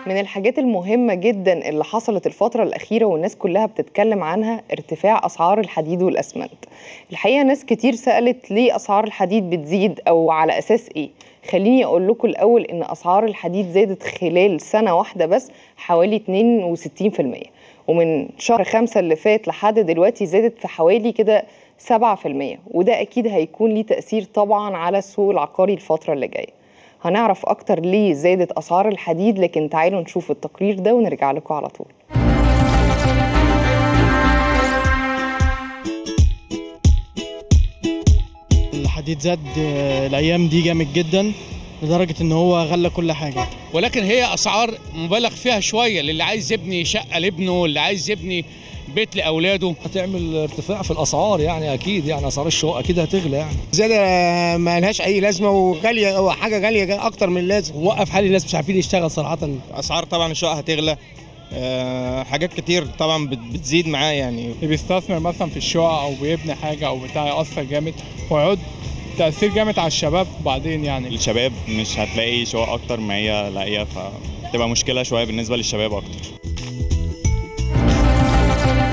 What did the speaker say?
من الحاجات المهمة جدا اللي حصلت الفترة الأخيرة والناس كلها بتتكلم عنها ارتفاع أسعار الحديد والأسمنت الحقيقة ناس كتير سألت ليه أسعار الحديد بتزيد أو على أساس إيه خليني أقول لكم الأول إن أسعار الحديد زادت خلال سنة واحدة بس حوالي 62% ومن شهر خمسة اللي فات لحد دلوقتي زادت في حوالي كده 7% وده أكيد هيكون ليه تأثير طبعا على السوق العقاري الفترة اللي جاية هنعرف أكتر ليه زادت أسعار الحديد لكن تعالوا نشوف التقرير ده ونرجع لكم على طول الحديد زاد آه، الايام دي جامد جدا لدرجه ان هو غلى كل حاجه ولكن هي اسعار مبالغ فيها شويه للي عايز يبني شقه لابنه اللي عايز يبني بيت لاولاده هتعمل ارتفاع في الاسعار يعني اكيد يعني اسعار الشقق اكيد هتغلى يعني زيادة ما لهاش أي لازمة وغالية أو حاجة غالية أكتر من اللازم وقف حال الناس مش عارفين يشتغل صراحه اسعار طبعا الشقق هتغلى آه، حاجات كتير طبعا بت- بتزيد معاه يعني اللي بيستثمر مثلا في الشقق او بيبني حاجه او بتاع ياثر جامد ويعود تاثير جامد على الشباب بعدين يعني الشباب مش هتلاقي شقق اكتر ما هي لاقيه فتبقى مشكله شويه بالنسبه للشباب اكتر